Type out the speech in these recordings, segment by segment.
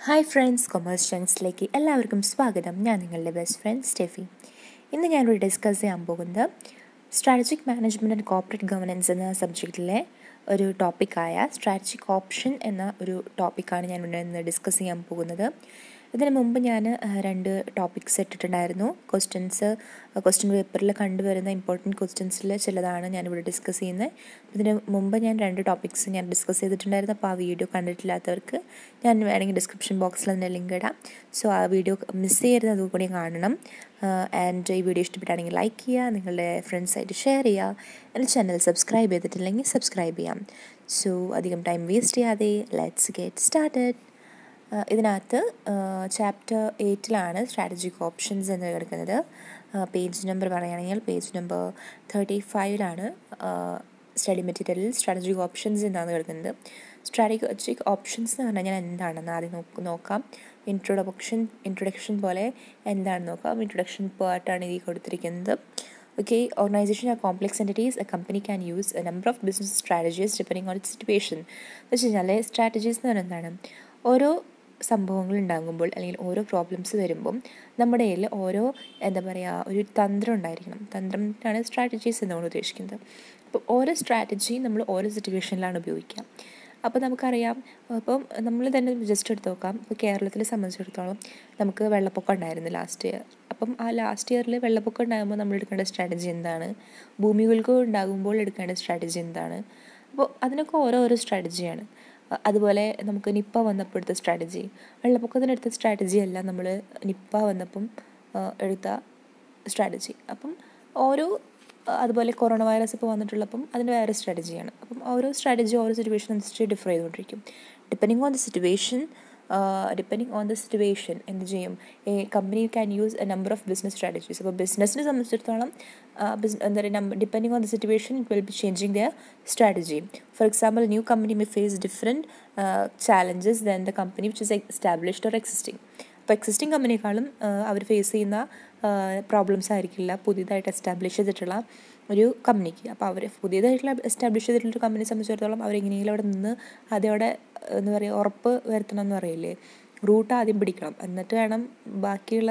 Hi friends commerce ചങ്സിലേക്ക് എല്ലാവർക്കും സ്വാഗതം ഞാൻ നിങ്ങളുടെ ബെസ്റ്റ് ഫ്രണ്ട് സ്റ്റെഫി ഇന്ന് ഞാനിവിടെ ഡിസ്കസ് ചെയ്യാൻ പോകുന്നത് strategic management and corporate governance എന്ന സബ്ജക്റ്റിലെ ഒരു ടോപ്പിക്കായ സ്ട്രാറ്റജിക് ഓപ്ഷൻ എന്ന ഒരു ടോപ്പിക്കാണ് ഞാൻ ഇവിടെ ഇന്ന് ഡിസ്കസ് ചെയ്യാൻ പോകുന്നത് ഇതിന് മുമ്പ് ഞാൻ രണ്ട് ടോപ്പിക്സ് ഇട്ടിട്ടുണ്ടായിരുന്നു ക്വസ്റ്റ്യൻസ് ക്വസ്റ്റ്യൻ പേപ്പറിൽ കണ്ടുവരുന്ന ഇമ്പോർട്ടൻറ്റ് ക്വസ്റ്റ്യൻസിൽ ചിലതാണ് ഞാനിവിടെ ഡിസ്കസ് ചെയ്യുന്നത് ഇതിന് മുമ്പ് ഞാൻ രണ്ട് ടോപ്പിക്സ് ഞാൻ ഡിസ്കസ് ചെയ്തിട്ടുണ്ടായിരുന്നു അപ്പോൾ ആ വീഡിയോ കണ്ടിട്ടില്ലാത്തവർക്ക് ഞാൻ വേണമെങ്കിൽ ഡിസ്ക്രിപ്ഷൻ ബോക്സിൽ അതിൻ്റെ ലിങ്ക് ഇടാം സോ ആ വീഡിയോ മിസ് ചെയ്യരുത് അതുകൂടി കാണണം ആൻഡ് ഈ വീഡിയോ ഇഷ്ടപ്പെട്ടാണെങ്കിൽ ലൈക്ക് ചെയ്യുക നിങ്ങളുടെ ഫ്രണ്ട്സായിട്ട് ഷെയർ ചെയ്യുക എൻ്റെ ചാനൽ സബ്സ്ക്രൈബ് ചെയ്തിട്ടില്ലെങ്കിൽ സബ്സ്ക്രൈബ് ചെയ്യാം സോ അധികം ടൈം വേസ്റ്റ് ചെയ്യാതെ ലെറ്റ്സ് ഗെറ്റ് സ്റ്റാർട്ടഡ് ഇതിനകത്ത് ചാപ്റ്റർ എയ്റ്റിലാണ് സ്ട്രാറ്റജിക് ഓപ്ഷൻസ് എന്ന് കിടക്കുന്നത് പേജ് നമ്പർ പറയുകയാണെങ്കിൽ പേജ് നമ്പർ തേർട്ടി ഫൈവിലാണ് സ്റ്റഡി മെറ്റീരിയലിൽ സ്ട്രാറ്റജിക് ഓപ്ഷൻസ് എന്നാണ് കിടക്കുന്നത് സ്ട്രാറ്റജിക് ഓപ്ഷൻസ് എന്ന് പറഞ്ഞാൽ എന്താണെന്ന് ആദ്യം നോക്കാം ഇൻട്രൊഡക്ഷൻ ഇൻട്രൊഡക്ഷൻ പോലെ എന്താണെന്ന് നോക്കാം ഇൻട്രൊഡക്ഷൻ പാർട്ടാണ് ഇതിൽ കൊടുത്തിരിക്കുന്നത് Okay, organization are complex entities. A company can use a number of business strategies depending on its situation. എന്ന് വെച്ച് കഴിഞ്ഞാൽ സ്ട്രാറ്റജീസ് എന്ന് പറയുന്നത് എന്താണ് ഓരോ സംഭവങ്ങൾ ഉണ്ടാകുമ്പോൾ അല്ലെങ്കിൽ ഓരോ പ്രോബ്ലംസ് വരുമ്പം നമ്മുടെ കയ്യിൽ ഓരോ എന്താ പറയുക ഒരു തന്ത്രം ഉണ്ടായിരിക്കണം തന്ത്രമാണ് സ്ട്രാറ്റജീസ് എന്നുകൊണ്ട് ഉദ്ദേശിക്കുന്നത് അപ്പോൾ ഓരോ സ്ട്രാറ്റജി നമ്മൾ ഓരോ സിറ്റുവേഷനിലാണ് ഉപയോഗിക്കുക അപ്പോൾ നമുക്കറിയാം അപ്പം നമ്മൾ തന്നെ ജസ്റ്റ് എടുത്ത് നോക്കാം ഇപ്പോൾ കേരളത്തിലെ സംബന്ധിച്ചിടത്തോളം നമുക്ക് വെള്ളപ്പൊക്കം ഉണ്ടായിരുന്നു ലാസ്റ്റ് ഇയർ അപ്പം ആ ലാസ്റ്റ് ഇയറിൽ വെള്ളപ്പൊക്കം ഉണ്ടാകുമ്പോൾ നമ്മൾ എടുക്കേണ്ട സ്ട്രാറ്റജി എന്താണ് ഭൂമികൾക്ക് ഉണ്ടാകുമ്പോൾ എടുക്കേണ്ട സ്ട്രാറ്റജി എന്താണ് അപ്പോൾ അതിനൊക്കെ ഓരോരോ സ്ട്രാറ്റജിയാണ് അതുപോലെ നമുക്ക് നിപ്പ വന്നപ്പോൾ എടുത്ത സ്ട്രാറ്റജി വെള്ളപ്പൊക്കത്തിന് എടുത്ത സ്ട്രാറ്റജി അല്ല നമ്മൾ നിപ്പ വന്നപ്പം എടുത്ത സ്ട്രാറ്റജി അപ്പം ഓരോ അതുപോലെ കൊറോണ വൈറസ് ഇപ്പോൾ വന്നിട്ടുള്ളപ്പം അതിൻ്റെ വേറെ സ്ട്രാറ്റജിയാണ് അപ്പം ഓരോ സ്ട്രാറ്റജി ഓരോ സിറ്റുവേഷൻ അനുസരിച്ച് ഡിഫർ ചെയ്തുകൊണ്ടിരിക്കും depending on the situation depending on the situation എന്ത് ചെയ്യും a company can use a number of business strategies അപ്പോൾ ബിസിനസ്സിനെ സംബന്ധിച്ചിടത്തോളം എന്താ പറയുക number depending on the situation it will be changing the strategy for example new company may face different challenges then the company which is established or existing അപ്പോൾ existing കമ്പനിയേക്കാളും അവർ face ചെയ്യുന്ന problems ആയിരിക്കില്ല പുതിയതായിട്ട് എസ്റ്റാബ്ലിഷ് ചെയ്തിട്ടുള്ള ഒരു കമ്പനിക്ക് അപ്പോൾ അവർ പുതിയതായിട്ടുള്ള എസ്റ്റാബ്ലിഷ് ചെയ്തിട്ടുള്ള ഒരു കമ്പനിയെ സംബന്ധിച്ചിടത്തോളം അവരെങ്ങനെയെങ്കിലും അവിടെ നിന്ന് ആദ്യം അവിടെ എന്താ പറയുക ഉറപ്പ് വരുത്തണം എന്ന് പറയില്ലേ റൂട്ട് ആദ്യം പിടിക്കണം എന്നിട്ട് വേണം ബാക്കിയുള്ള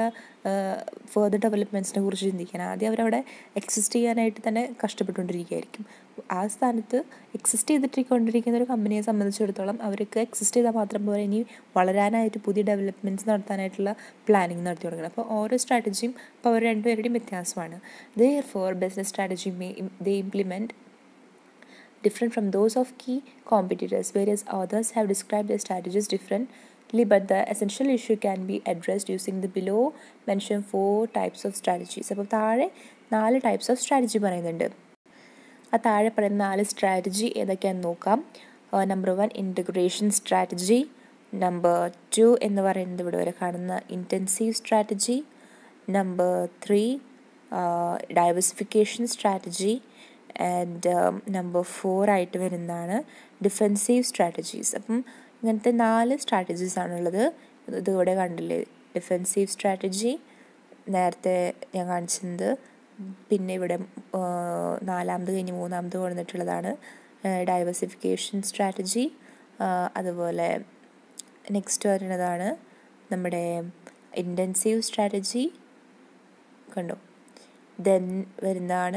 ഫെർദർ ഡെവലപ്മെൻറ്റ്സിനെ കുറിച്ച് ചിന്തിക്കാൻ ആദ്യം അവരവിടെ എക്സിസ്റ്റ് ചെയ്യാനായിട്ട് തന്നെ കഷ്ടപ്പെട്ടുകൊണ്ടിരിക്കുകയായിരിക്കും ആ സ്ഥാനത്ത് എക്സിസ്റ്റ് ചെയ്തിട്ടിക്കൊണ്ടിരിക്കുന്ന ഒരു കമ്പനിയെ സംബന്ധിച്ചിടത്തോളം അവർക്ക് എക്സിസ്റ്റ് ചെയ്താൽ മാത്രം പോരാ ഇനി വളരാനായിട്ട് പുതിയ ഡെവലപ്മെൻറ്റ്സ് നടത്താനായിട്ടുള്ള പ്ലാനിങ് നടത്തി കൊടുക്കണം അപ്പോൾ ഓരോ സ്ട്രാറ്റജിയും ഇപ്പോൾ അവർ രണ്ടുപേരുടെയും വ്യത്യാസമാണ് they for business strategy may they implement different from those of key competitors, whereas others have described their strategies differently, but the essential issue can be addressed using the below mentioned four types of strategies. അപ്പോൾ താഴെ നാല് types of strategy പറയുന്നുണ്ട് ആ താഴെ പറയുന്ന നാല് strategy ഏതൊക്കെയാണെന്ന് നോക്കാം number one integration strategy number two എന്ന് പറയുന്നത് ഇവിടെ വരെ കാണുന്ന intensive strategy number three diversification strategy and number four ആയിട്ട് വരുന്നതാണ് ഡിഫെൻസീവ് സ്ട്രാറ്റജീസ് അപ്പം ഇങ്ങനത്തെ നാല് സ്ട്രാറ്റജീസ് ആണുള്ളത് ഇത് ഇവിടെ കണ്ടില്ലേ ഡിഫെൻസീവ് സ്ട്രാറ്റജി നേരത്തെ ഞാൻ കാണിച്ചത് പിന്നെ ഇവിടെ നാലാമത് കഴിഞ്ഞ് മൂന്നാമത് കൊണ്ടുവന്നിട്ടുള്ളതാണ് ഡൈവേഴ്സിഫിക്കേഷൻ സ്ട്രാറ്റജി അതുപോലെ നെക്സ്റ്റ് വരുന്നതാണ് നമ്മുടെ ഇൻറ്റൻസീവ് സ്ട്രാറ്റജി കണ്ടോ ദെൻ വരുന്നതാണ്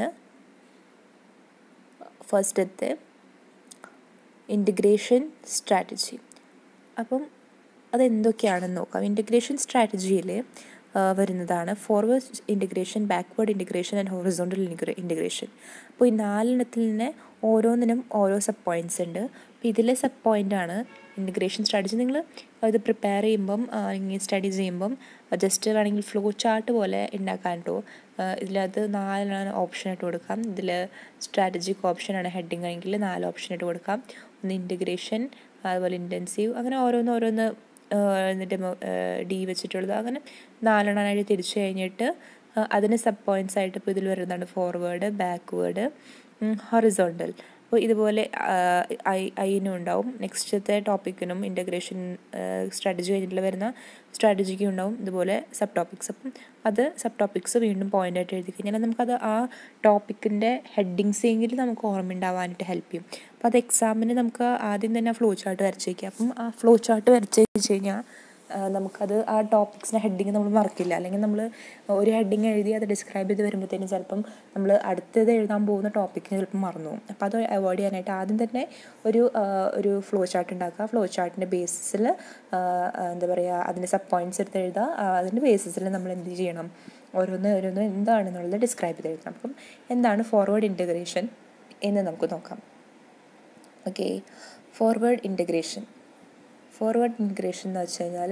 ഫസ്റ്റത്തെ ഇൻറ്റഗ്രേഷൻ സ്ട്രാറ്റജി അപ്പം അതെന്തൊക്കെയാണെന്ന് നോക്കാം ഇൻറ്റഗ്രേഷൻ സ്ട്രാറ്റജിയിൽ വരുന്നതാണ് forward integration backward integration and horizontal integration അപ്പോൾ ഈ നാലെണ്ണത്തിൽ തന്നെ ഓരോന്നിനും ഓരോ സബ് പോയിൻറ്റ്സ് ഉണ്ട് അപ്പോൾ ഇതിലെ സബ് പോയിൻ്റാണ് ഇൻറ്റഗ്രേഷൻ സ്ട്രാറ്റജി നിങ്ങൾ ഇത് പ്രിപ്പയർ ചെയ്യുമ്പം അല്ലെങ്കിൽ സ്റ്റഡി ചെയ്യുമ്പം ജസ്റ്റ് വേണമെങ്കിൽ ഫ്ലോ ചാർട്ട് പോലെ ഉണ്ടാക്കാൻ കേട്ടോ ഇതിലത് നാലാണ് ഓപ്ഷൻ ഇട്ട് കൊടുക്കാം ഇതിൽ സ്ട്രാറ്റജിക് ഓപ്ഷനാണ് ഹെഡിങ് ആണെങ്കിൽ നാല് ഓപ്ഷൻ ഇട്ട് കൊടുക്കാം ഒന്ന് ഇൻറ്റഗ്രേഷൻ അതുപോലെ ഇൻറ്റൻസീവ് അങ്ങനെ ഓരോന്ന് ഓരോന്ന് എന്നിട്ട് ഡി വെച്ചിട്ടുള്ളത് അങ്ങനെ നാലെണ്ണമായിട്ട് തിരിച്ചു കഴിഞ്ഞിട്ട് അതിന് സബ് പോയിൻറ്റ്സ് ആയിട്ട് ഇപ്പോൾ ഇതിൽ വരുന്നതാണ് ഫോർവേഡ് ബാക്ക്വേഡ് ഹൊറിസോണ്ടൽ അപ്പോൾ ഇതുപോലെ ഐ ഐനും ഉണ്ടാവും നെക്സ്റ്റത്തെ ടോപ്പിക്കിനും ഇൻ്റഗ്രേഷൻ സ്ട്രാറ്റജി കഴിഞ്ഞിട്ട് വരുന്ന സ്ട്രാറ്റജിക്കും ഉണ്ടാവും ഇതുപോലെ സബ് ടോപ്പിക്സ് അപ്പം അത് സബ് ടോപ്പിക്സ് വീണ്ടും പോയിൻ്റ് ആയിട്ട് എഴുതി കഴിഞ്ഞാൽ നമുക്കത് ആ ടോപ്പിക്കിൻ്റെ ഹെഡിങ്സ് എങ്കിലും നമുക്ക് ഓർമ്മ ഉണ്ടാവാനായിട്ട് ഹെൽപ്പ് ചെയ്യും അപ്പോൾ അത് എക്സാമിന് നമുക്ക് ആദ്യം തന്നെ ഫ്ലോ ചാർട്ട് വരച്ച് വയ്ക്കുക അപ്പം ആ ഫ്ലോ ചാർട്ട് വരച്ച് വെച്ച് കഴിഞ്ഞാൽ നമുക്കത് ആ ടോപ്പിക്സിൻ്റെ ഹെഡിങ് നമ്മൾ മറക്കില്ല അല്ലെങ്കിൽ നമ്മൾ ഒരു ഹെഡിങ് എഴുതി അത് ഡിസ്ക്രൈബ് ചെയ്ത് വരുമ്പോഴത്തേനും ചിലപ്പം നമ്മൾ അടുത്തത് എഴുതാൻ പോകുന്ന ടോപ്പിക്കിന് ചിലപ്പം മറന്നു പോകും അപ്പോൾ അത് അവോയ്ഡ് ചെയ്യാനായിട്ട് ആദ്യം തന്നെ ഒരു ഒരു ഫ്ലോ ചാർട്ട് ഉണ്ടാക്കുക ഫ്ലോ ചാർട്ടിൻ്റെ ബേസിസിൽ എന്താ പറയുക അതിൻ്റെ സബ് പോയിൻറ്റ്സ് എടുത്ത് എഴുതുക അതിൻ്റെ ബേസിസിൽ നമ്മൾ എന്ത് ചെയ്യണം ഓരോന്ന് ഓരോന്ന് എന്താണെന്നുള്ളത് ഡിസ്ക്രൈബ് ചെയ്ത് എഴുതണം അപ്പം എന്താണ് ഫോർവേഡ് ഇൻറ്റഗ്രേഷൻ എന്ന് നമുക്ക് നോക്കാം okay forward integration forward integration എന്ന് വെച്ച് കഴിഞ്ഞാൽ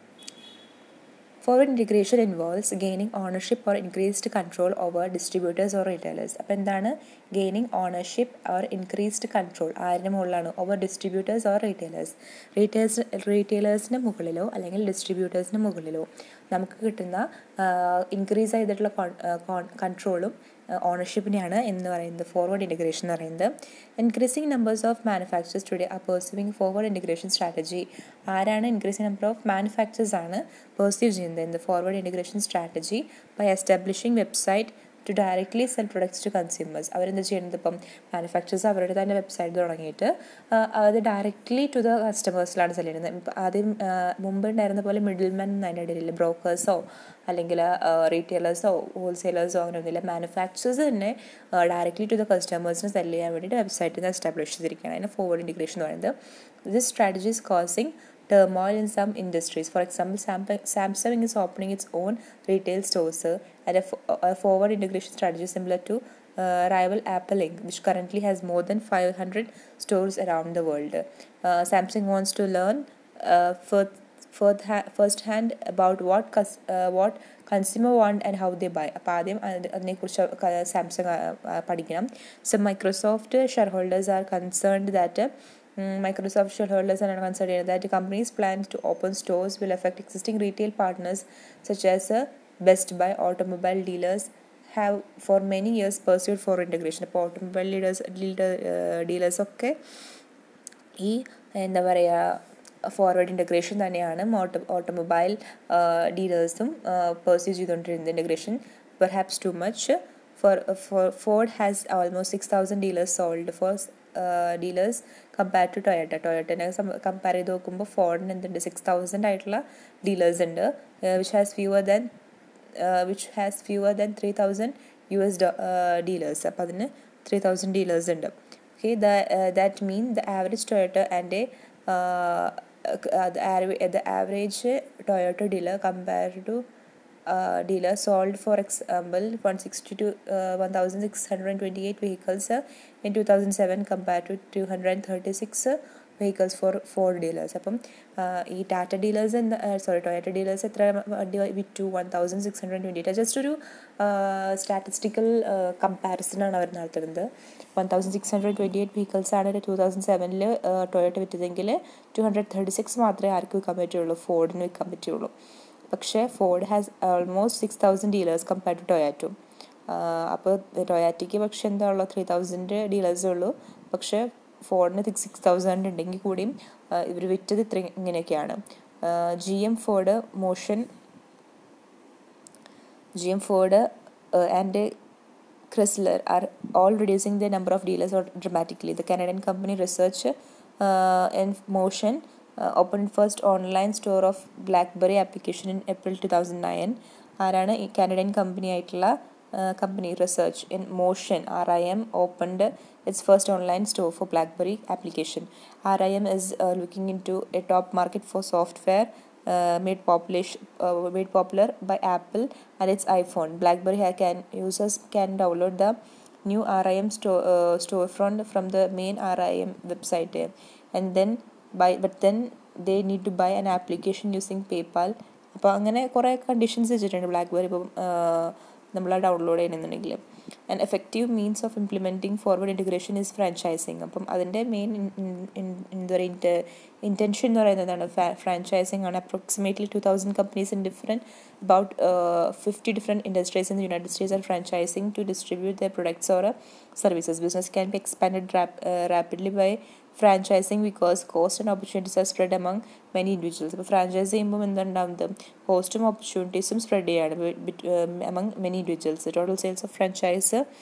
forward integration involves gaining ownership or increased control over distributors or retailers അപ്പോൾ എന്താണ് gaining ownership or increased control ആരുടെ മുകളിലാണ് over distributors or retailers retails റീറ്റെയിലേഴ്സിന് മുകളിലോ അല്ലെങ്കിൽ ഡിസ്ട്രിബ്യൂട്ടേഴ്സിന് മുകളിലോ നമുക്ക് കിട്ടുന്ന ഇൻക്രീസ് ചെയ്തിട്ടുള്ള കൺട്രോളും ഓണർഷിപ്പിനെയാണ് എന്ന് പറയുന്നത് ഫോർവേഡ് ഇൻറ്റഗ്രേഷൻ എന്ന് പറയുന്നത് increasing numbers of manufacturers today are perceiving forward integration strategy ആരാണ് ഇൻക്രീസിങ് നമ്പർ ഓഫ് മാനുഫാക്ചേഴ്സ് ആണ് പെർസീവ് ചെയ്യുന്നത് എന്ത് forward integration strategy by establishing website to directly sell products to consumers അവരെന്താ ചെയ്യുന്നത് ഇപ്പം മാനുഫാക്ചേഴ്സ് അവരുടെ തന്നെ വെബ്സൈറ്റ് തുടങ്ങിയിട്ട് അത് ഡയറക്ട്ലി ടു ദ കസ്റ്റമേഴ്സിലാണ് സെൽ ചെയ്യുന്നത് ഇപ്പം ആദ്യം മുമ്പ് ഉണ്ടായിരുന്ന പോലെ മിഡിൽ മാൻ അതിൻ്റെ ഇടയിലില്ല ബ്രോക്കേഴ്സോ അല്ലെങ്കിൽ റീറ്റെയിലേഴ്സോ ഹോൾസെയിലേഴ്സോ അങ്ങനെ ഒന്നുമില്ല മാനുഫാക്ചേഴ്സ് തന്നെ ഡയറക്ട്ലി ടു ദ കസ്റ്റമേഴ്സിന് സെൽ ചെയ്യാൻ വേണ്ടിയിട്ട് വെബ്സൈറ്റിൽ എസ്റ്റാബ്ലിഷ് ചെയ്തിരിക്കുകയാണ് അതിന് ഫോർവേഡ് ഇൻറ്റിഗ്രേഷൻ എന്ന് പറയുന്നത് this strategy is causing turmoil in some industries. For example, Samsung is opening its own retail stores at a, a forward integration strategy similar to uh, rival Apple Inc., which currently has more than 500 stores around the world. Uh, Samsung wants to learn uh, first, first hand about what uh, what consumer want and how they buy അപ്പോൾ ആദ്യം അതിനെക്കുറിച്ച് Samsung പഠിക്കണം so Microsoft shareholders are concerned that Microsoft shareholders are considering that the company's plans to open stores will affect existing retail partners such as uh, Best Buy, automobile dealers have for many years pursued for integration. അപ്പോൾ automobile leaders dealers ഒക്കെ ഈ എന്താ പറയുക forward integration തന്നെയാണ് auto automobile ഡീലേഴ്സും pursue ചെയ്തുകൊണ്ടിരുന്നത് integration perhaps too much for for Ford has almost six thousand dealers sold for dealers compare to Toyota ടൊയറ്റനെ compare ചെയ്ത് നോക്കുമ്പോൾ ഫോർഡിന് എന്തുണ്ട് സിക്സ് തൗസൻഡ് ആയിട്ടുള്ള ഡീലേഴ്സ് ഉണ്ട് which has fewer than which has fewer than three thousand U S dealers അപ്പം അതിന് three thousand dealers ഉണ്ട് okay that mean the average Toyota and the average Toyota dealer compare to uh, dealer sold for example 162 uh, 1628 vehicles uh, in 2007 compared to 236 vehicles for for dealers അപ്പം ഈ Tata dealers എന്താ sorry Toyota dealers എത്ര വണ്ടി വിറ്റു one thousand six hundred twenty eight just ഒരു statistical comparison ആണ് അവർ നടത്തുന്നത് one thousand six hundred twenty eight vehicles ആണ് ടു തൗസൻഡ് സെവനിൽ ടൊയറ്റ വിറ്റതെങ്കിൽ ടു ഹൺഡ്രഡ് തേർട്ടി സിക്സ് മാത്രമേ ആർക്ക് വിൽക്കാൻ പറ്റുള്ളൂ ഫോർഡിന് വിൽക്കാൻ പറ്റുള്ളൂ പക്ഷേ Ford has almost six thousand dealers compare to Toyota അപ്പോൾ ടൊയാറ്റയ്ക്ക് പക്ഷേ എന്താ ഉള്ളത് ത്രീ തൗസൻഡ് ഡീലേഴ്സേ ഉള്ളൂ പക്ഷേ ഫോർഡിന് സിക്സ് സിക്സ് തൗസൻഡ് ഉണ്ടെങ്കിൽ കൂടിയും ഇവർ വിറ്റത് ഇത്ര ഇങ്ങനെയൊക്കെയാണ് G M Ford motion G M Ford and Chrysler are all reducing the number of dealers dramatically the Canadian company research and motion uh, opened first online store of blackberry application in april 2009 ആരാണ് ഈ Canadian company ആയിട്ടുള്ള company research in motion R I M opened its first online store for BlackBerry application R I M is looking in to a top market for software made population uh, made popular by apple and its iphone blackberry can users can download the new rim store uh, storefront from the main rim website and then buy but then they need to buy an application using PayPal അപ്പോൾ അങ്ങനെ കുറേ conditions വെച്ചിട്ടുണ്ട് blackberry ഇപ്പം നമ്മൾ download ചെയ്യണമെന്നുണ്ടെങ്കിൽ and effective means of implementing forward integration is franchising അപ്പം അതിൻ്റെ main എന്താ പറയുക ഇൻറ്റൻഷൻ എന്ന് പറയുന്നതാണ് ഫ്രാഞ്ചൈസിങ് ആണ് approximately two thousand companies in different about uh, 50 different industries in the United States are franchising to distribute their products or uh, services. Business can be expanded rap- uh, rapidly by franchising because cost and opportunities are spread among many individuals. ഇപ്പോൾ franchise ചെയ്യുമ്പോൾ എന്തുണ്ടാവുന്നത് കോസ്റ്റും ഓപ്പർച്യൂണിറ്റീസും spread ചെയ്യാണ് among many individuals total sales of franchise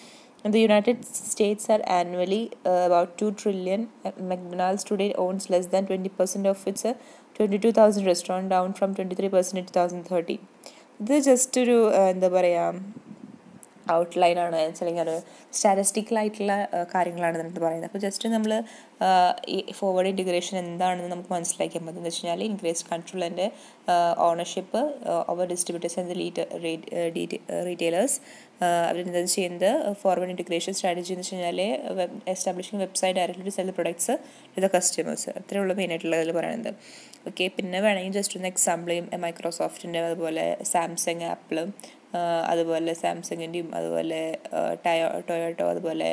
In the United States are annually uh, about 2 trillion. McDonald's today owns less than 20% of its uh, 22,000 restaurant down from 23% in 2013. ഇത് just ഒരു എന്താ പറയുക outline ആണ് അല്ലെങ്കിൽ ഒരു statistical ആയിട്ടുള്ള കാര്യങ്ങളാണ് നമുക്ക് പറയുന്നത് അപ്പോൾ ജസ്റ്റ് നമ്മൾ ഈ ഫോർവേഡ് ഇൻറ്റിഗ്രേഷൻ എന്താണെന്ന് നമുക്ക് മനസ്സിലാക്കിയാൽ മതി എന്ന് വെച്ച് കഴിഞ്ഞാൽ increased control and ownership over distributors and retailers അവരെന്താ ചെയ്യുന്നത് ഫോർവേഡ് ഇൻറ്റിഗ്രേഷൻ സ്ട്രാറ്റജി എന്ന് വെച്ച് കഴിഞ്ഞാൽ web establishing website directly to sell products to the customers അത്രേ ഉള്ളൂ മെയിനായിട്ടുള്ളതിൽ പറയുന്നത് ഓക്കെ പിന്നെ വേണമെങ്കിൽ ജസ്റ്റ് ഒന്ന് എക്സാമ്പിൾ മൈക്രോസോഫ്റ്റിൻ്റെ അതുപോലെ സാംസങ് ആപ്പിൾ അതുപോലെ സാംസങ്ങിൻ്റെയും അതുപോലെ ടയോ ടൊയോട്ടോ അതുപോലെ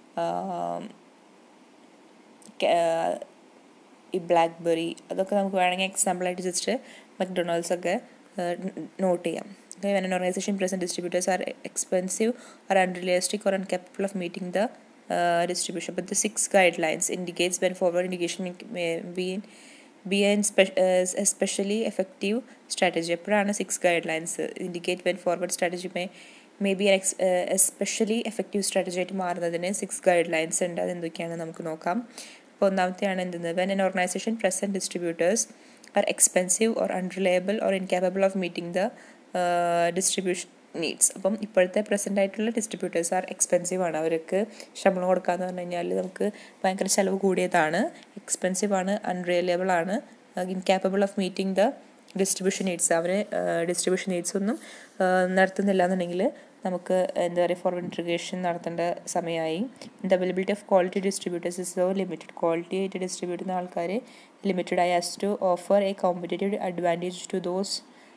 ഈ ബ്ലാക്ക്ബെറി അതൊക്കെ നമുക്ക് വേണമെങ്കിൽ എക്സാമ്പിളായിട്ട് ജസ്റ്റ് മക്ഡൊണാൾഡ്സ് ഒക്കെ നോട്ട് ചെയ്യാം Okay, when an organization present distributors are expensive or unrealistic or incapable of meeting the uh, distribution. But the six guidelines indicates when forward indication may be in be an especially effective strategy. എപ്പോഴാണ് six guidelines indicate when forward strategy may may be ex especially effective strategy ആയിട്ട് മാറുന്നതിന് six guidelines ഉണ്ട് അതെന്തൊക്കെയാണ് നമുക്ക് നോക്കാം അപ്പോൾ ഒന്നാമത്തെയാണ് എന്തെന്ന് when an organisation present distributors are expensive or unreliable or incapable of meeting the distribution needs അപ്പം ഇപ്പോഴത്തെ പ്രസൻ്റ് ആയിട്ടുള്ള ഡിസ്ട്രിബ്യൂട്ടേഴ്സ് ആർ എക്സ്പെൻസീവ് ആണ് അവർക്ക് ശമ്പളം കൊടുക്കാന്ന് പറഞ്ഞു കഴിഞ്ഞാൽ നമുക്ക് ഭയങ്കര ചിലവ് കൂടിയതാണ് എക്സ്പെൻസീവ് ആണ് അൺറിയലബിൾ ആണ് incapable of meeting the distribution needs അവർ ഡിസ്ട്രിബ്യൂഷൻ നീഡ്സ് ഒന്നും നടത്തുന്നില്ല എന്നുണ്ടെങ്കിൽ നമുക്ക് എന്താ പറയുക ഫോർവേഡ് ഇൻട്രിഗേഷൻ നടത്തേണ്ട സമയമായി the availability of quality distributors is so limited quality ആയിട്ട് ഡിസ്ട്രിബ്യൂട്ട് ചെയ്യുന്ന ആൾക്കാർ ലിമിറ്റഡ് ആയി as to offer a competitive advantage to those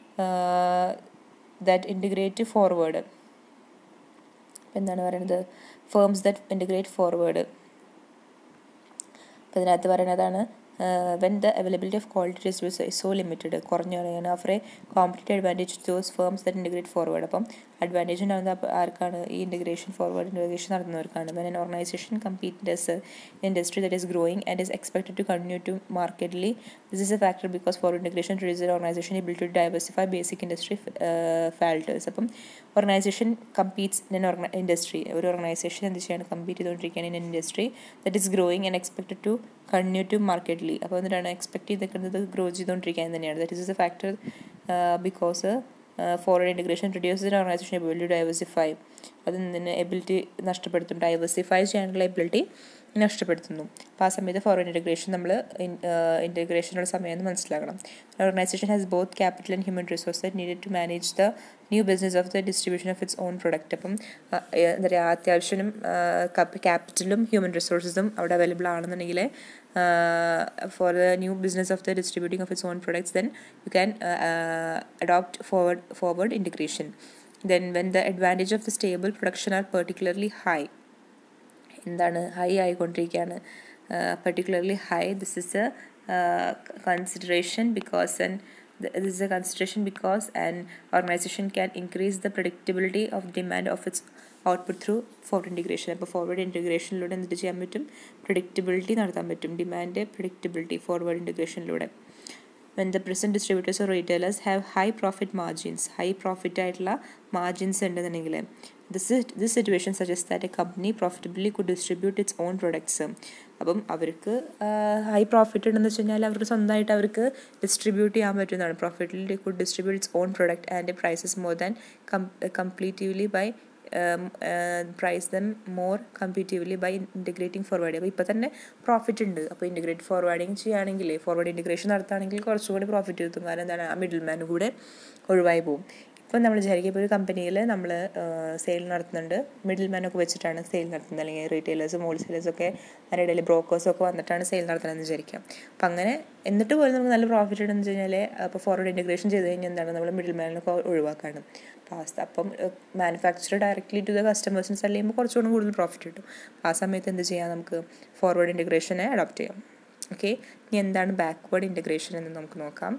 that integrate forward എന്താണ് പറയുന്നത് ഫേംസ് ദാറ്റ് ഇൻറ്റിഗ്രേറ്റ് ഫോർവേഡ് അപ്പോൾ ഇതിനകത്ത് പറയുന്നതാണ് when the availability of quality distributors so limited കുറഞ്ഞു പറയുകയാണ് offer a competitive advantage those firms that integrate forward അപ്പം advantage ഉണ്ടാകുന്നത് ആർക്കാണ് ഈ ഇൻറ്റിഗ്രേഷൻ ഫോർവേഡ് ഇൻറ്റിഗ്രേഷൻ നടത്തുന്നവർക്കാണ് when an organisation compete does industry that is growing and is expected to continue to markedly this is a factor because for integration reduce organisation able to diversify basic industry falters അപ്പം organisation competes in ഓർഗ industry ഒരു organisation എന്ത് ചെയ്യാണ് compete ചെയ്തുകൊണ്ടിരിക്കുകയാണ് in industry that is growing and expected to continue to markedly അപ്പോൾ എന്നിട്ടാണ് expect ചെയ്തിരിക്കുന്നത് grow ചെയ്തുകൊണ്ടിരിക്കാൻ തന്നെയാണ് that is a factor because foreign integration reduce organisation ability diversify അത് നിന്ന് എബിലിറ്റി നഷ്ടപ്പെടുത്തും ഡൈവേഴ്സിഫൈ ചെയ്യാനുള്ള എബിലിറ്റി നഷ്ടപ്പെടുത്തുന്നു അപ്പോൾ ആ സമയത്ത് ഫോറിൻ ഇൻറ്റഗ്രേഷൻ നമ്മൾ ഇൻറ്റഗ്രേഷനുള്ള സമയം എന്ന് മനസ്സിലാക്കണം organisation has both capital and human resource that needed to manage the new business of the distribution of its own product അപ്പം എന്താ പറയുക അത്യാവശ്യം ക്യാപിറ്റലും ഹ്യൂമൻ റിസോഴ്സസും അവിടെ അവൈലബിൾ ആണെന്നുണ്ടെങ്കിൽ for the new business of the distributing of its own products then you can adopt forward forward integration then when the advantage of the stable production are particularly high എന്താണ് high ആയിക്കൊണ്ടിരിക്കുകയാണ് particularly high this is a consideration because and this is a consideration because an organization can increase the predictability of demand of its output through forward integration അപ്പോൾ forward ഇൻറ്റിഗ്രേഷനിലൂടെ എന്ത് ചെയ്യാൻ പറ്റും predictability നടത്താൻ പറ്റും demand predictability forward ഇൻറ്റിഗ്രേഷനിലൂടെ when the present distributors or retailers have high profit margins high profit ആയിട്ടുള്ള margins ഉണ്ടെന്നുണ്ടെങ്കിൽ this this situation suggest that a company profitably could distribute its own products അപ്പം അവർക്ക് ഹൈ പ്രോഫിറ്റ് ഉണ്ടെന്ന് വെച്ച് കഴിഞ്ഞാൽ അവർക്ക് സ്വന്തമായിട്ട് അവർക്ക് ഡിസ്ട്രിബ്യൂട്ട് ചെയ്യാൻ പറ്റുന്നതാണ് profitably could distribute its own product and prices more than competitively by price them more competitively by integrating forward അപ്പോൾ ഇപ്പോൾ തന്നെ പ്രോഫിറ്റ് ഉണ്ട് അപ്പോൾ ഇൻറ്റഗ്രേറ്റ് ഫോർവേഡിങ് ചെയ്യുകയാണെങ്കിൽ ഫോർവേഡ് ഇൻറ്റഗ്രേഷൻ നടത്തുകയാണെങ്കിൽ കുറച്ചുകൂടി പ്രോഫിറ്റ് കിട്ടും കാരണം എന്താണ് ആ മിഡിൽ മാൻ കൂടെ ഒഴിവായി പോകും ഇപ്പം നമ്മൾ വിചാരിക്കുക ഇപ്പോൾ ഒരു കമ്പനിയിൽ നമ്മൾ സെയിൽ നടത്തുന്നുണ്ട് മിഡിൽ മാനൊക്കെ വെച്ചിട്ടാണ് സെയിൽ നടത്തുന്നത് അല്ലെങ്കിൽ റീറ്റെയിലേഴ്സും ഹോൾസെയിലേഴ്സും ഒക്കെ അതിൻ്റെ ഇടയിൽ ബ്രോക്കേഴ്സും ഒക്കെ വന്നിട്ടാണ് സെയിൽ നടത്തുന്നതെന്ന് വിചാരിക്കാം അപ്പം അങ്ങനെ എന്നിട്ട് പോലും നമുക്ക് നല്ല പ്രോഫിറ്റ് ഉണ്ടെന്ന് വെച്ച് കഴിഞ്ഞാൽ അപ്പോൾ ഫോർവേഡ് ഇൻറ്റഗ്രേഷൻ ചെയ്ത് കഴിഞ്ഞാൽ എന്താണ് നമ്മൾ മിഡിൽ മാനൊക്കെ ഒഴിവാക്കാണ് പാസ്ത അപ്പം മാനുഫാക്ചർ ഡയറക്റ്റ്ലി ടു ദ കസ്റ്റമേഴ്സിന് സെല് ചെയ്യുമ്പോൾ കുറച്ചുകൂടി കൂടുതൽ പ്രോഫിറ്റ് കിട്ടും ആ സമയത്ത് എന്ത് ചെയ്യാം നമുക്ക് ഫോർവേഡ് ഇൻറ്റഗ്രേഷനെ അഡോപ്റ്റ് ചെയ്യാം ഓക്കെ ഇനി എന്താണ് ബാക്ക്വേർഡ് ഇൻറ്റഗ്രേഷൻ എന്ന് നമുക്ക് നോക്കാം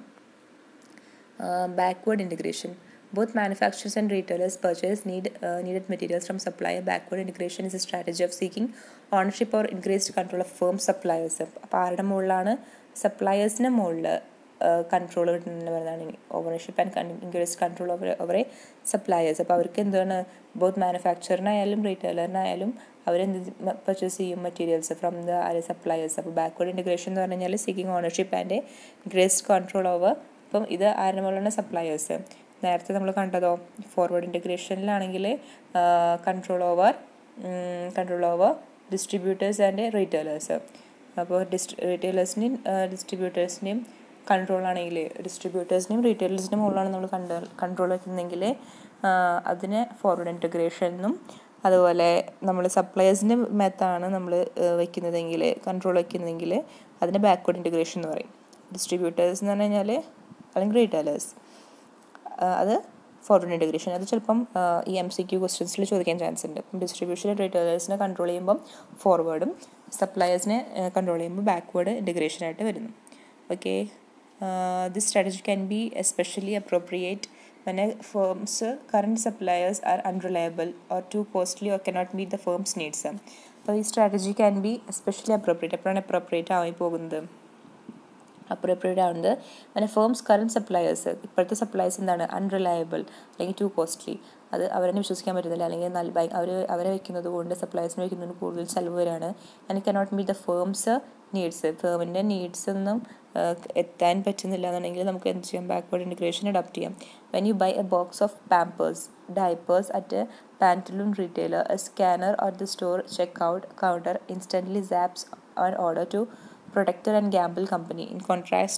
backward integration both manufacturers and retailers purchase need uh, needed materials from supplier backward integration is a strategy of seeking ownership or increased control of firm suppliers അപ്പോൾ ആരുടെ മുകളിലാണ് സപ്ലയേഴ്സിന് മുകളിൽ കൺട്രോൾ കിട്ടുന്ന വരുന്നതാണ് ownership and increase control over over suppliers അപ്പോൾ അവർക്ക് എന്താണ് both മാനുഫാക്ചറിനായാലും റീറ്റെയിലറിനായാലും അവരെന്ത് പർച്ചേസ് ചെയ്യും മെറ്റീരിയൽസ് ഫ്രം ദ ആര് സപ്ലയേഴ്സ് അപ്പോൾ ബാക്ക്വേർഡ് ഇൻറ്റഗ്രേഷൻ എന്ന് പറഞ്ഞു കഴിഞ്ഞാൽ seeking ownership and increased control over ഇപ്പം ഇത് ആരുടെ മുകളിലാണ് സപ്ലയേഴ്സ് നേരത്തെ നമ്മൾ കണ്ടതോ ഫോർവേഡ് ഇൻറ്റഗ്രേഷനിലാണെങ്കിൽ control over control over distributors and retailers അപ്പോൾ ഡിസ്ട്രി റീറ്റെയിലേഴ്സിനെയും ഡിസ്ട്രിബ്യൂട്ടേഴ്സിനെയും കൺട്രോൾ ആണെങ്കിൽ ഡിസ്ട്രിബ്യൂട്ടേഴ്സിനെയും റീറ്റെയിലേഴ്സിനും മുകളിലാണ് നമ്മൾ കണ്ട കൺട്രോൾ വയ്ക്കുന്നെങ്കിൽ അതിനെ ഫോർവേഡ് ഇൻറ്റഗ്രേഷൻ എന്നും അതുപോലെ നമ്മൾ സപ്ലയേഴ്സിൻ്റെ മെത്താണ് നമ്മൾ വയ്ക്കുന്നതെങ്കിൽ കൺട്രോൾ വയ്ക്കുന്നതെങ്കിൽ അതിനെ ബാക്ക്വേർഡ് ഇൻറ്റഗ്രേഷൻ എന്ന് പറയും ഡിസ്ട്രിബ്യൂട്ടേഴ്സ് എന്ന് പറഞ്ഞു കഴിഞ്ഞാൽ അല്ലെങ്കിൽ റീറ്റെയിലേഴ്സ് അത് ഫോർവേഡ് ഇൻറ്റഗ്രേഷൻ അത് ചിലപ്പം ഈ എം സി ക്യു ക്വസ്റ്റ്യൻസിൽ ചോദിക്കാൻ ചാൻസ് ഉണ്ട് ഡിസ്ട്രിബ്യൂഷൻ റീറ്റെയിലേഴ്സിനെ കൺട്രോൾ ചെയ്യുമ്പം ഫോർവേഡും സപ്ലയേഴ്സിനെ കൺട്രോൾ ചെയ്യുമ്പോൾ ബാക്ക്വേർഡ് ഇൻറ്റഗ്രേഷനായിട്ട് വരുന്നു okay this strategy can be especially appropriate when a firm's current suppliers are unreliable or too costly or cannot meet the firm's needs. അപ്പോൾ ഈ strategy can be especially appropriate എപ്പോഴാണ് appropriate ആയി പോകുന്നത് appropriate ആവുന്നത് അങ്ങനെ firm's current suppliers ഇപ്പോഴത്തെ suppliers എന്താണ് unreliable അല്ലെങ്കിൽ ടു കോസ്റ്റ്ലി അത് അവരെ വിശ്വസിക്കാൻ പറ്റുന്നില്ല അല്ലെങ്കിൽ നല്ല അവർ അവരെ വെക്കുന്നത് കൊണ്ട് സപ്ലയേഴ്സിനെ വെക്കുന്നത് കൂടുതൽ ചിലവ് വരാണ് and cannot meet the firm's needs ഫേമിൻ്റെ നീഡ്സ് ഒന്നും എത്താൻ പറ്റുന്നില്ല എന്നുണ്ടെങ്കിൽ നമുക്ക് എന്ത് ചെയ്യാം ബാക്ക്വേർഡ് ഇൻറ്റഗ്രേഷൻ അഡാപ്റ്റ് ചെയ്യാം when you buy a box of Pampers diapers at a Pantaloon retailer a scanner or the store check out counter instantly zaps on order to Procter and Gamble company. In contrast,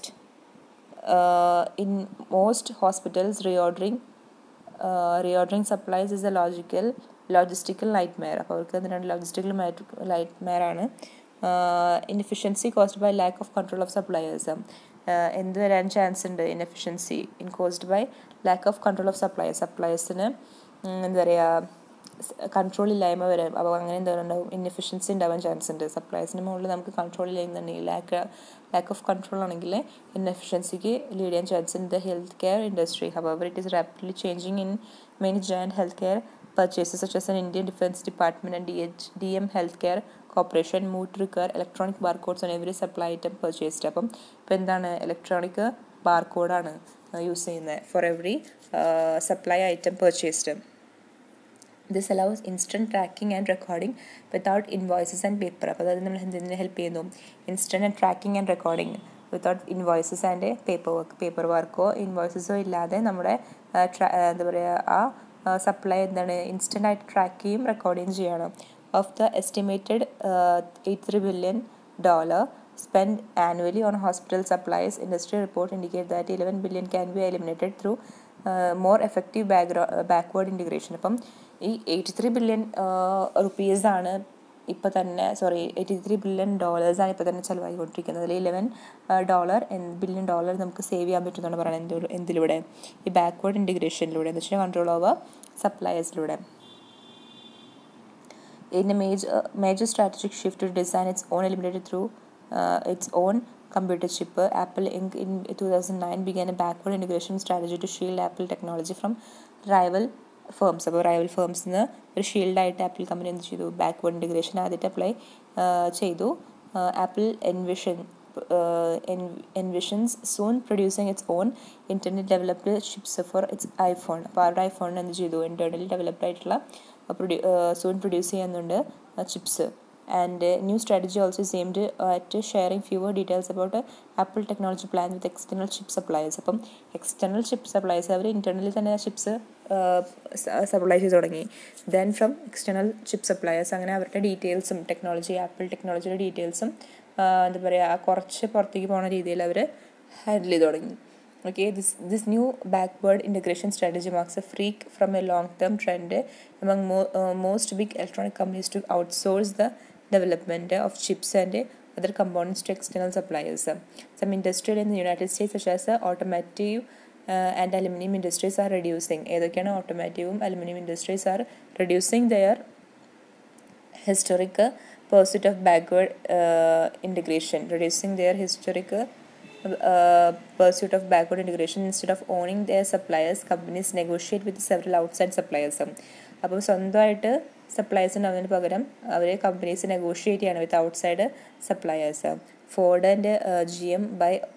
uh, in most hospitals, reordering uh, reordering supplies is a logical logistical nightmare. അപ്പോൾ അവർക്ക് എന്തിനാണ് logistical nightmare ആണ് inefficiency caused by lack of control of suppliers എന്ത് വരാൻ chance ഉണ്ട് inefficiency in caused by lack of control of suppliers സപ്ലയേഴ്സിന് എന്താ പറയുക കൺട്രോൾ ഇല്ലായ്മ വരാം അപ്പോൾ അങ്ങനെ എന്താ ഉണ്ടാവും ഇൻഎഫിഷ്യൻസി ഉണ്ടാവാൻ ചാൻസ് ഉണ്ട് സപ്ലൈസിന് മുകളിൽ നമുക്ക് കൺട്രോൾ ചെയ്യുന്നുണ്ടെങ്കിൽ ലാക്ക് ലാക്ക് ഓഫ് കൺട്രോൾ ആണെങ്കിൽ ഇൻഎഫിഷ്യൻസിക്ക് ലീഡ് ചെയ്യാൻ ചാൻസ് ഉണ്ട് the health care industry however it is rapidly changing in many joint health care purchases such as an Indian Defense Department and DH, DM Healthcare Corporation move to require electronic barcodes on every supply item purchased. അപ്പം ഇപ്പോൾ എന്താണ് electronic ബാർകോഡാണ് use ചെയ്യുന്നത് for every supply item purchased this allows instant tracking and recording without invoices and paper അപ്പോൾ അതായത് നമ്മൾ എന്തിനെ help ചെയ്യുന്നു instant tracking and recording without invoices and paperwork പേപ്പർ വർക്കോ ഇൻവോയ്സസോ ഇല്ലാതെ നമ്മുടെ എന്താ പറയുക ആ സപ്ലൈ എന്താണ് ഇൻസ്റ്റൻ്റ് ആയിട്ട് ട്രാക്ക് ചെയ്യും റെക്കോർഡ് ചെയ്യും ചെയ്യണം of the estimated eight three billion dollar spent annually on hospital supplies, industry report indicate that 11 billion can be eliminated through uh, more effective background, uh, backward integration. അപ്പം ഈ eighty three billion റുപ്പീസാണ് ഇപ്പോൾ തന്നെ sorry eighty three billion ഡോളേഴ്സാണ് ഇപ്പോൾ തന്നെ ചിലവായിക്കൊണ്ടിരിക്കുന്നത് അതിൽ ഇലവൻ ഡോളർ ബില്യൺ ഡോളർ നമുക്ക് സേവ് ചെയ്യാൻ പറ്റുമെന്നാണ് പറയുന്നത് എന്ത് എന്തിലൂടെ ഈ ബാക്ക്വേർഡ് ഇൻറ്റഗ്രേഷനിലൂടെ എന്ന് വെച്ചാൽ കൺട്രോൾ ഓവർ സപ്ലയേഴ്സിലൂടെ in a major, major strategic shift to design its own eliminated through uh, its own computer chip. Apple Inc. in 2009 began a backward integration strategy to shield Apple technology from rival firms അപ്പോൾ rival ഫേംസിന് ഒരു ഷീൽഡായിട്ട് Apple company എന്ത് ചെയ്തു backward integration ആദ്യമായിട്ട് apply ചെയ്തു Apple envision envisions soon producing its own internet developed chips for its iPhone അപ്പോൾ അവരുടെ ഐഫോണിന് എന്ത് ചെയ്തു ഇൻ്റർനെറ്റ് ഡെവലപ്ഡ് ആയിട്ടുള്ള പ്രൊഡ്യൂ സൂൺ പ്രൊഡ്യൂസ് ചെയ്യുന്നുണ്ട് chips and new strategy also is aimed at sharing fewer details about Apple technology plan with external chip suppliers അപ്പം external chip suppliers അവർ ഇൻറ്റേർണലി തന്നെ ആ ചിപ്സ് സപ്ലൈ ചെയ്ത് തുടങ്ങി then from external chip suppliers അങ്ങനെ അവരുടെ ഡീറ്റെയിൽസും ടെക്നോളജി ആപ്പിൾ ടെക്നോളജിയുടെ ഡീറ്റെയിൽസും എന്താ പറയുക കുറച്ച് പുറത്തേക്ക് പോകുന്ന രീതിയിൽ അവർ ഹാൻഡിൽ ചെയ്ത് തുടങ്ങി Okay, this, this new backward integration strategy marks a freak from a long term trend among mo- uh, most big electronic companies to outsource the development of chips and other components to external suppliers. Some industries in the United States, such as the automotive uh, and aluminum industries, are reducing. ഏതൊക്കെയാണ് ഓട്ടോമാറ്റീവും aluminium industries are reducing their historic uh, pursuit of backward uh, integration, reducing their historic uh, uh, pursuit of backward integration instead of owning their suppliers companies negotiate with several outside suppliers അപ്പോൾ സ്വന്തമായിട്ട് suppliers ഉണ്ടാകുന്നതിന് പകരം അവർ companies negotiate ചെയ്യാണ് with outside suppliers Ford and G M buy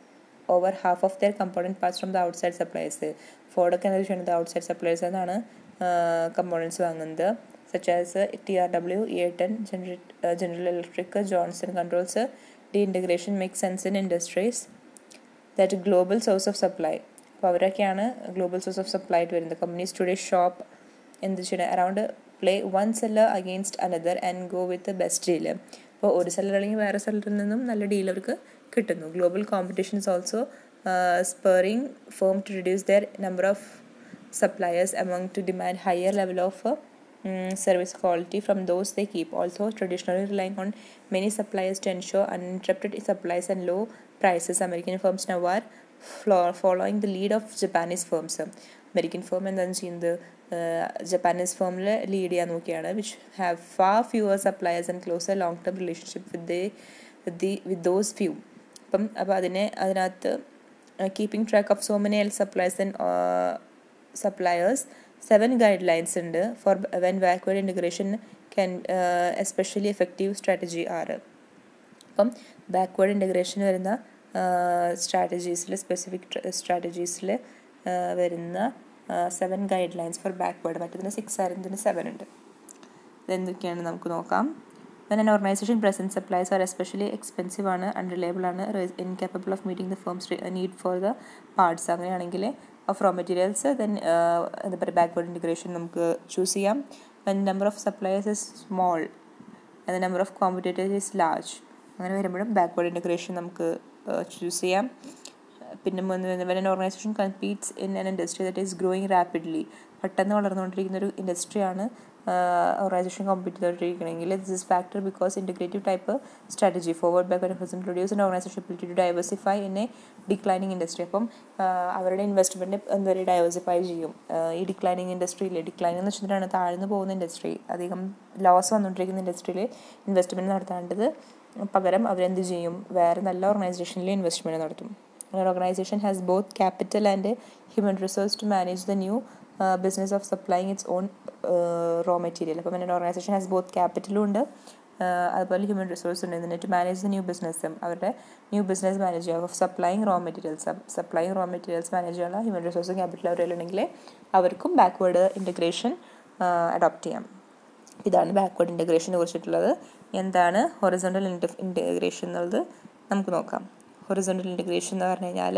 over half of their component parts from the outside supplies ഫോർഡൊക്കെ എന്താ ചെയ്യുന്നത് outside supplies എന്നാണ് components വാങ്ങുന്നത് such as T R W Eaton General Electric Johnson Controls deintegration make sense in industries that global source of supply അപ്പോൾ അവരൊക്കെയാണ് global source of supply ആയിട്ട് വരുന്നത് companies today shop എന്ത് ചെയ്യണം around play one seller against another and go with best deal അപ്പോൾ ഒരു seller അല്ലെങ്കിൽ വേറെ സെല്ലറിൽ നിന്നും നല്ല ഡീൽ അവർക്ക് കിട്ടുന്നു global competition is also spurring firm to reduce their number of suppliers among to demand higher level of service quality from those they keep. Also, traditionally relying on many suppliers to ensure uninterrupted supplies and low prices, American firms now are following the lead of Japanese firms. American firm എന്താണ് ചെയ്യുന്നത് Japanese ഫേമിൽ lead ചെയ്യാൻ നോക്കിയാണ് which have far fewer suppliers and close a long term relationship with the with the with those few അപ്പം അപ്പോൾ അതിനെ അതിനകത്ത് keeping track of so many എൽ supplies and suppliers seven guidelines ഉണ്ട് for when backward integration can especially effective strategy ആറ് അപ്പം backward integration വരുന്ന സ്ട്രാറ്റജീസിൽ സ്പെസിഫിക് സ്ട്രാറ്റജീസിൽ വരുന്ന seven guidelines for backward മറ്റേതിന് six ആയിരുന്നു ഇതിന് സെവൻ ഉണ്ട് ഇതെന്തൊക്കെയാണ് നമുക്ക് നോക്കാം when an organization present supplies are especially expensive ആണ് അൺറിലയബിൾ ആണ് incapable of meeting the firm's need for the parts അങ്ങനെയാണെങ്കിൽ ഓഫ് റോ മെറ്റീരിയൽസ് ദെൻ എന്താ പറയുക ബാക്ക്വേർഡ് ഇൻറ്റഗ്രേഷൻ നമുക്ക് ചൂസ് ചെയ്യാം when number of suppliers is small and the number of competitors is large അങ്ങനെ വരുമ്പോഴും backward integration നമുക്ക് choose ചെയ്യാം പിന്നെ when an organization competes in an industry that is growing rapidly പെട്ടെന്ന് വളർന്നുകൊണ്ടിരിക്കുന്ന ഒരു ഇൻഡസ്ട്രിയാണ് ഓർഗനൈസേഷൻ കോമ്പീറ്റ് ചെയ്തുകൊണ്ടിരിക്കണമെങ്കിൽ this is factor because integrative type strategy forward back benefits produce and organization ability to diversify in a declining industry അപ്പം അവരുടെ investment എന്താ പറയുക diversify ചെയ്യും ഈ ഡിക്ലൈനിങ് ഇൻഡസ്ട്രിയിൽ ഡിക്ലൈനിങ് എന്ന് വെച്ചിട്ടുണ്ടെങ്കിൽ താഴ്ന്നു പോകുന്ന ഇൻഡസ്ട്രി അധികം ലോസ് വന്നുകൊണ്ടിരിക്കുന്ന ഇൻഡസ്ട്രിയിൽ ഇൻവെസ്റ്റ്മെൻറ്റ് നടത്താണ്ടത് പകരം അവരെന്ത് ചെയ്യും വേറെ നല്ല ഓർഗനൈസേഷനിൽ ഇൻവെസ്റ്റ്മെൻറ്റ് നടത്തും An organization has both capital and a human resource to manage the new uh, business of supplying its own uh, raw material. അപ്പം an organization has both capital ഉണ്ട് അതുപോലെ ഹ്യൂമൻ റിസോഴ്സ് ഉണ്ട് ഇതിന് ടു മാനേജ് ദ ന്യൂ ബിസിനസ്സും അവരുടെ new business manage ചെയ്യുക of supplying raw materials supplying raw materials manage ചെയ്യാനുള്ള human റിസോഴ്സും ക്യാപിറ്റൽ അവരുണ്ടെങ്കിൽ അവർക്കും ബാക്ക്വേർഡ് ഇൻറ്റഗ്രേഷൻ അഡോപ്റ്റ് ചെയ്യാം ഇതാണ് ബാക്ക്വേർഡ് ഇൻറ്റഗ്രേഷനെ കുറിച്ചിട്ടുള്ളത് എന്താണ് ഹൊറിസോണ്ടൽ ഇൻറ്റഗ്രേഷൻ എന്നുള്ളത് നമുക്ക് നോക്കാം ഹൊറിസോണ്ടൽ ഇൻറ്റഗ്രേഷൻ എന്ന് പറഞ്ഞു കഴിഞ്ഞാൽ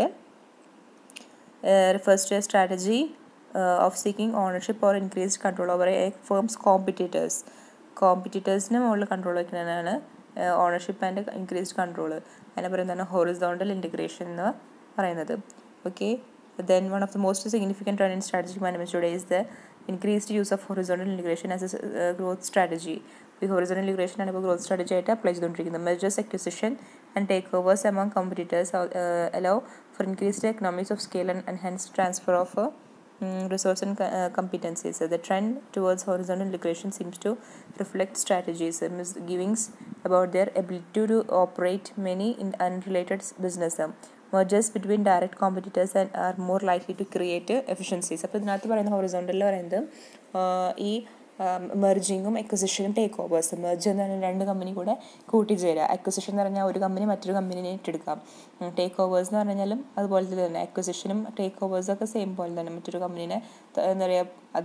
refers to a strategy of seeking ownership or increased control over a firm's competitors കോമ്പറ്റീറ്റേഴ്സിന് മുകളിൽ കൺട്രോൾ വയ്ക്കുന്നതാണ് ഓണർഷിപ്പ് ആൻഡ് ഇൻക്രീസ്ഡ് കൺട്രോൾ അതിനെ പറയുന്നതാണ് ഹൊറിസോണ്ടൽ ഇൻറ്റഗ്രേഷൻ എന്ന് പറയുന്നത് okay then one of the most significant trend in strategic management today is the increased use of horizontal integration as a growth strategy ഈ horizontal integration ആണ് ഇപ്പോൾ growth strategy ആയിട്ട് apply ചെയ്തുകൊണ്ടിരിക്കുന്നത് mergers acquisition and take overs among competitors allow for increased economics of scale and enhance transfer of resource and uh, competencies. So the trend towards horizontal integration seems to reflect strategies, uh, misgivings about their ability to operate many in unrelated business. Um, mergers between direct competitors and are more likely to create uh, efficiencies. അപ്പോൾ ഇതിനകത്ത് പറയുന്ന ഹൊറിസോണ്ടലിൽ പറയുന്നത് ഈ മെർജിങ്ങും എക്വസിഷനും takeovers merge എന്ന് പറഞ്ഞാൽ രണ്ട് കമ്പനി കൂടെ കൂട്ടിച്ചേരുക എക്വസിഷൻ എന്ന് പറഞ്ഞാൽ ഒരു കമ്പനി മറ്റൊരു കമ്പനിനെ ഏറ്റെടുക്കാം ടേക്ക് ഓവേഴ്സ് എന്ന് പറഞ്ഞാലും അതുപോലെ തന്നെ എക്വസിഷനും ടേക്ക് ഓവേഴ്സൊക്കെ സെയിം പോലെ തന്നെ മറ്റൊരു കമ്പനീനെ എന്താ പറയുക അത്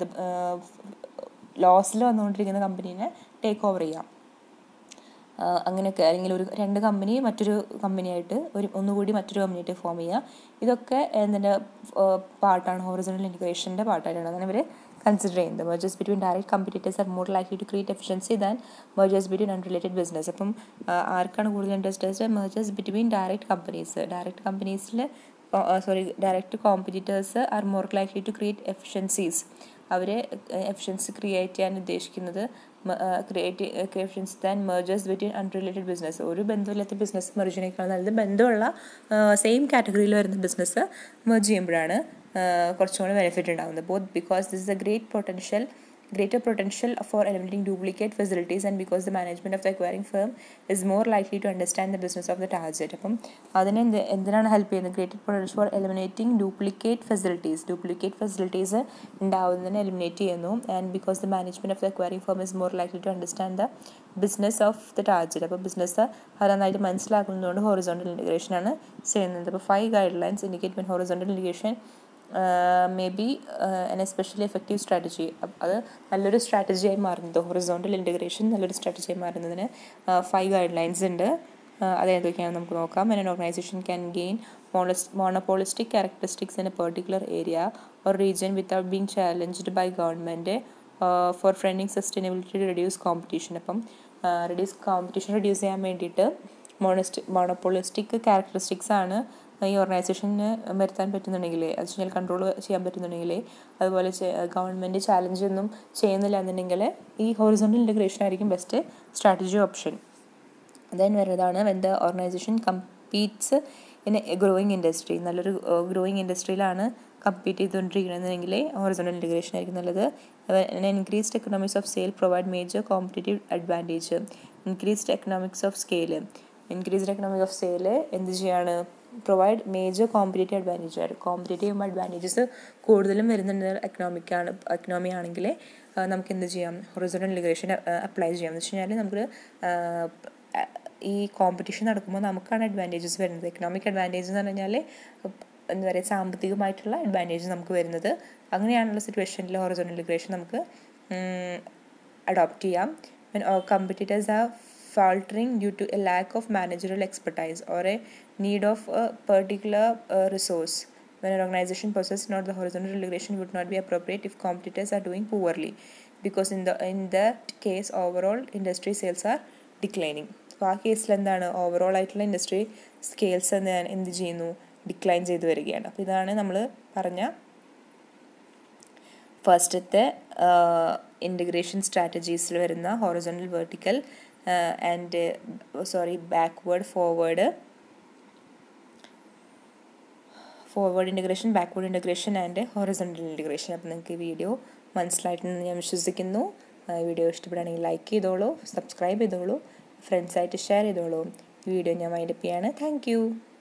ലോസിൽ വന്നുകൊണ്ടിരിക്കുന്ന കമ്പനീനെ ടേക്ക് ഓവർ ചെയ്യാം അങ്ങനെയൊക്കെ അല്ലെങ്കിൽ ഒരു രണ്ട് കമ്പനി മറ്റൊരു കമ്പനിയായിട്ട് ഒരു ഒന്നുകൂടി മറ്റൊരു കമ്പനിയായിട്ട് ഫോം ചെയ്യുക ഇതൊക്കെ എന്തിൻ്റെ പാർട്ടാണ് ഹോറിസണൽ ഇൻറ്റഗ്രേഷൻ്റെ പാർട്ടായിട്ടാണ് അങ്ങനെ ഇവർ കൺസിഡർ ചെയ്യുന്നത് mergers between direct competitors are more likely to create efficiency than mergers between unrelated business അപ്പം ആർക്കാണ് കൂടുതൽ interest mergers between direct companies direct കമ്പനീസിൽ sorry direct competitors are more likely to create efficiencies അവർ efficiency create ചെയ്യാൻ ഉദ്ദേശിക്കുന്നത് create efficiency than mergers between unrelated business ഒരു ബന്ധമില്ലാത്ത business മെർജിനേക്കാൾ നല്ലത് ബന്ധമുള്ള സെയിം കാറ്റഗറിയിൽ വരുന്ന ബിസിനസ് മെർജ് ചെയ്യുമ്പോഴാണ് കുറച്ചുകൂടി ബെനിഫിറ്റ് ഉണ്ടാകുന്നത് both because this is a great potential greater potential for eliminating duplicate facilities and because the management of the acquiring firm is more likely to understand the business of the target അപ്പം അതിനെ എന്ത് എന്തിനാണ് help ചെയ്യുന്നത് greater potential for eliminating duplicate facilities duplicate facilities ഉണ്ടാവുന്നതിനെ eliminate ചെയ്യുന്നു and because the management of the acquiring firm is more likely to understand the business of the target അപ്പോൾ business അത് നന്നായിട്ട് മനസ്സിലാക്കുന്നതുകൊണ്ട് ഹോറിസോണ്ടൽ ഇൻറ്റഗ്രേഷനാണ് ചെയ്യുന്നത് അപ്പോൾ five guidelines indicate mean horizontal indication may be an especially effective strategy അത് നല്ലൊരു സ്ട്രാറ്റജിയായി മാറുന്നത് ഹൊറിസോണ്ടൽ ഇൻറ്റഗ്രേഷൻ നല്ലൊരു സ്ട്രാറ്റജിയായി മാറുന്നതിന് ഫൈവ് ഗൈഡ് ലൈൻസ് ഉണ്ട് അതേതൊക്കെയാണെന്ന് നമുക്ക് നോക്കാം an organization can gain monopolistic characteristics in a particular area or region without being challenged by government for fronting sustainability reduce competition അപ്പം reduce competition reduce ചെയ്യാൻ വേണ്ടിയിട്ട് മോണസ്റ്റ് മോണോപോളിസ്റ്റിക് ക്യാരക്ടറിസ്റ്റിക്സ് ആണ് ഈ ഓർഗനൈസേഷന് വരുത്താൻ പറ്റുന്നുണ്ടെങ്കിൽ അത് വെച്ചാൽ കൺട്രോൾ ചെയ്യാൻ പറ്റുന്നുണ്ടെങ്കിൽ അതുപോലെ ഗവൺമെൻറ് ചാലഞ്ച് ഒന്നും ചെയ്യുന്നില്ല എന്നുണ്ടെങ്കിൽ ഈ ഹോറിസോണ്ടൽ ഇൻറ്റഗ്രേഷൻ ആയിരിക്കും ബെസ്റ്റ് സ്ട്രാറ്റജി ഓപ്ഷൻ ദെൻ വരുന്നതാണ് when the organization competes in a growing industry നല്ലൊരു ഗ്രോയിങ് ഇൻഡസ്ട്രിയിലാണ് കമ്പീറ്റ് ചെയ്തുകൊണ്ടിരിക്കണമെന്നുണ്ടെങ്കിൽ ഹോറിസോണ്ടൽ ഇൻറ്റഗ്രേഷൻ ആയിരിക്കും നല്ലത് increased economics of sale provide major competitive advantage increased economics of scale increased economic of sale എന്ത് ചെയ്യാണ് provide major competitive advantage ആണ് competitive advantages കൂടുതലും വരുന്നുണ്ട് എക്കണോമിക്കാണ് എക്കണോമി ആണെങ്കിൽ നമുക്ക് എന്ത് ചെയ്യാം ഹൊറിസോണ്ടൽ ഇൻറ്റഗ്രേഷൻ അപ്ലൈ ചെയ്യാം എന്ന് വെച്ച് കഴിഞ്ഞാൽ നമുക്ക് ഈ കോമ്പറ്റീഷൻ നടക്കുമ്പോൾ നമുക്കാണ് അഡ്വാൻറ്റേജസ് വരുന്നത് എക്കണോമിക് അഡ്വാൻറ്റേജ് എന്ന് പറഞ്ഞാൽ എന്താ പറയുക സാമ്പത്തികമായിട്ടുള്ള അഡ്വാൻറ്റേജ് നമുക്ക് വരുന്നത് അങ്ങനെയാണുള്ള സിറ്റുവേഷനിൽ ഹൊറിസോണ്ടൽ ഇൻറ്റഗ്രേഷൻ നമുക്ക് അഡോപ്റ്റ് ചെയ്യാം competitors are faltering due to a lack of managerial expertise or a need of a particular uh, resource. When an organization possesses not the horizontal integration would not be appropriate if competitors are doing poorly because in the in that case overall industry sales are declining. അപ്പോൾ ആ കേസിൽ എന്താണ് overall ആയിട്ടുള്ള industry scales എന്ന് എന്ത് ചെയ്യുന്നു decline ചെയ്തു വരികയാണ് അപ്പോൾ ഇതാണ് നമ്മൾ പറഞ്ഞ ഫസ്റ്റത്തെ ഇൻറ്റഗ്രേഷൻ സ്ട്രാറ്റജീസിൽ വരുന്ന horizontal vertical and sorry backward forward forward integration backward integration and horizontal integration അപ്പോൾ നിങ്ങൾക്ക് ഈ വീഡിയോ മനസ്സിലായിട്ടുണ്ടെന്ന് ഞാൻ വിശ്വസിക്കുന്നു വീഡിയോ ഇഷ്ടപ്പെടുകയാണെങ്കിൽ ലൈക്ക് ചെയ്തോളൂ സബ്സ്ക്രൈബ് ചെയ്തോളൂ ഫ്രണ്ട്സായിട്ട് ഷെയർ ചെയ്തോളൂ വീഡിയോ ഞാൻ വൈൻഡപ്പ് ചെയ്യാണ് താങ്ക്